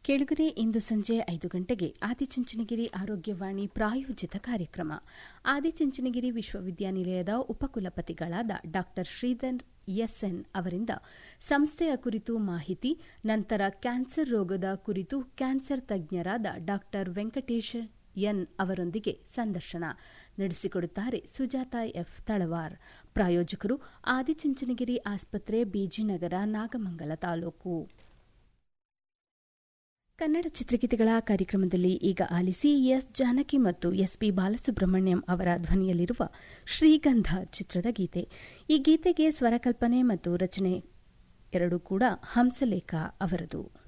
ಕೆಳಗರೆ ಇಂದು ಸಂಜೆ ಐದು ಗಂಟೆಗೆ ಆದಿಚುಂಚನಗಿರಿ ಆರೋಗ್ಯವಾಣಿ ಪ್ರಾಯೋಜಿತ ಕಾರ್ಯಕ್ರಮ ಆದಿಚುಂಚನಗಿರಿ ವಿಶ್ವವಿದ್ಯಾನಿಲಯದ ಉಪಕುಲಪತಿಗಳಾದ ಡಾ ಶ್ರೀಧರ್ ಎಸ್ಎನ್ ಅವರಿಂದ ಸಂಸ್ಥೆಯ ಕುರಿತು ಮಾಹಿತಿ ನಂತರ ಕ್ಯಾನ್ಸರ್ ರೋಗದ ಕುರಿತು ಕ್ಯಾನ್ಸರ್ ತಜ್ಞರಾದ ಡಾ ವೆಂಕಟೇಶ್ ಎನ್ ಅವರೊಂದಿಗೆ ಸಂದರ್ಶನ ನಡೆಸಿಕೊಡುತ್ತಾರೆ ಸುಜಾತ ಎಫ್ ತಳವಾರ್ ಪ್ರಾಯೋಜಕರು ಆದಿಚುಂಚನಗಿರಿ ಆಸ್ಪತ್ರೆ ಬಿಜಿನಗರ ನಾಗಮಂಗಲ ತಾಲೂಕು ಕನ್ನಡ ಚಿತ್ರಗೀತೆಗಳ ಕಾರ್ಯಕ್ರಮದಲ್ಲಿ ಈಗ ಆಲಿಸಿ ಎಸ್ ಜಾನಕಿ ಮತ್ತು ಎಸ್ ಪಿ ಬಾಲಸುಬ್ರಹ್ಮಣ್ಯಂ ಅವರ ಧ್ವನಿಯಲ್ಲಿರುವ ಶ್ರೀಗಂಧ ಚಿತ್ರದ ಗೀತೆ ಈ ಗೀತೆಗೆ ಸ್ವರಕಲ್ಪನೆ ಮತ್ತು ರಚನೆ ಎರಡೂ ಕೂಡ ಹಂಸಲೇಖ ಅವರದು